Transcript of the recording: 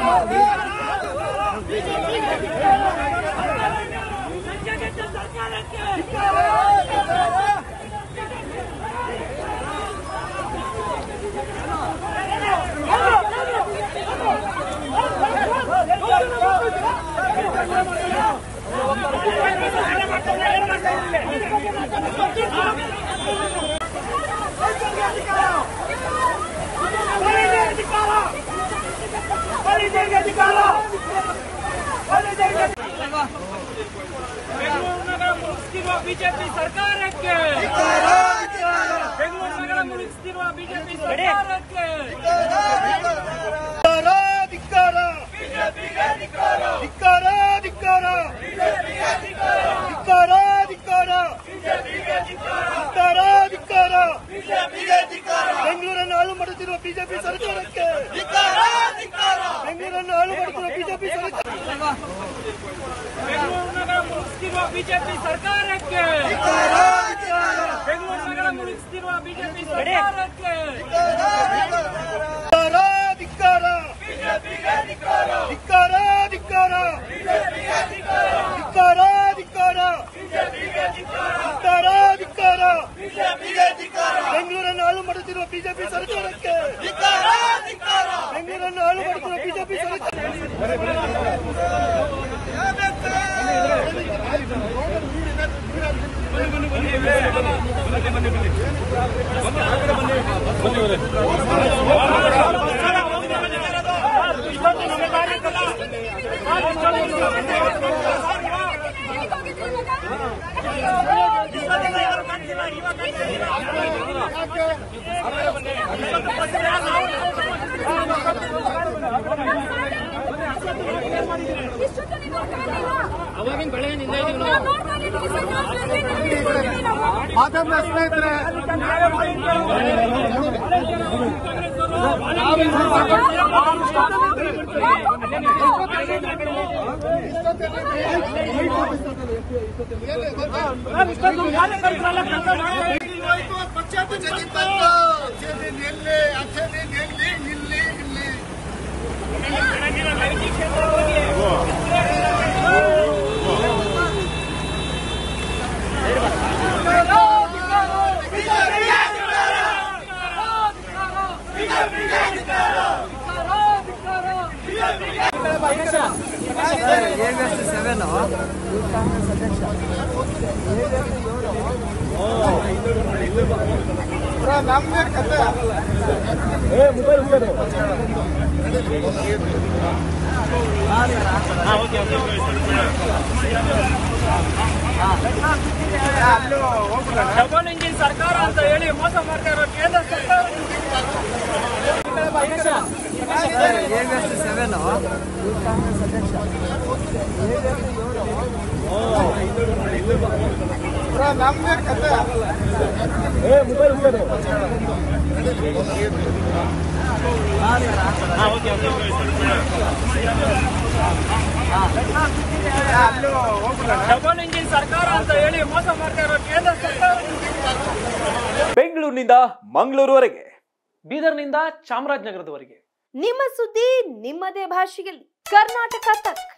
ಬೆಂಗಳೂರು ನಗರ ಮುಳುಗಿಸ್ತಿರುವ BJP ಸರ್ಕಾರಕ್ಕೆ ಬೆಂಗಳೂರು ನಗರ ಮುಳುಗಿಸ್ತಿರುವ BJP ಸರ್ಕಾರಕ್ಕೆ ಧಿಕ್ಕಾರ ಧಿಕ್ಕಾರ ಧಿಕ್ಕಾರ ಧಿಕ್ಕಾರ ಧಿಕ್ಕಾರ ಧಿಕ್ಕಾರ ಧಿಕ್ಕಾರ ಬೆಂಗಳೂರನ್ನು ಹಾಳು ಮಾಡುತ್ತಿರುವ ಬಿಜೆಪಿ ಸರ್ಕಾರಕ್ಕೆ ಬೆಂಗಳೂರನ್ನು ಹಾಳು ಮಾಡುತ್ತಿರುವ ಬಿಜೆಪಿ ಸರ್ಕಾರ ಬೆಂಗಳೂರು ನಗರ ಮುಳುಗಿಸ್ತಿರುವ ಬಿಜೆಪಿ ಸರ್ಕಾರಕ್ಕೆ ಬೆಂಗಳೂರು ನಗರ ಮುಳುಗಿಸ್ತಿರುವ ಬಿಜೆಪಿ ಸರ್ಕಾರಕ್ಕೆ ಧಿಕ್ಕಾರ ಧಿಕ್ಕಾರ ಧಿಕ್ಕಾರ ಧಿಕ್ಕಾರ ಧಿಕ್ಕಾರ ಧಿಕ್ಕಾರ ಬೆಂಗಳೂರನ್ನು ಹಾಳು ಮಾಡುತ್ತಿರುವ ಬಿಜೆಪಿ ಸರ್ಕಾರಕ್ಕೆ ಬೆಂಗಳೂರನ್ನು ಹಾಳು ಮಾಡುತ್ತಿರುವ ಬಿಜೆಪಿ ಸರ್ಕಾರ ಅವಾಗಿನ ಬೆಳೆಯಿಂದ ಇದೀವಿ ನಾವು ಮಾತನ್ನ ಸ್ನೇಹಿತರೆ ಡಬಲ್ ಇಂಜಿನ್ ಸರ್ಕಾರ ಅಂತ ಹೇಳಿ ಮೋಸ ಮಾಡ್ತಾ ಇರೋ ಕೇಂದ್ರ ಸರ್ಕಾರ ಡಬಲ್ ಇಂಜಿನ್ ಸರ್ಕಾರ ಅಂತ ಹೇಳಿ ಮೋಸ ಮಾಡ್ತಾ ಇರೋ ಕೇಂದ್ರ ಸರ್ಕಾರ ಬೆಂಗಳೂರಿನಿಂದ ಮಂಗಳೂರುವರೆಗೆ ಬೀದರ್ನಿಂದ ಚಾಮರಾಜನಗರದವರೆಗೆ ನಿಮ್ಮ ಸುದ್ದಿ ನಿಮ್ಮದೇ ಭಾಷೆಯಲ್ಲಿ ಕರ್ನಾಟಕ ತಕ್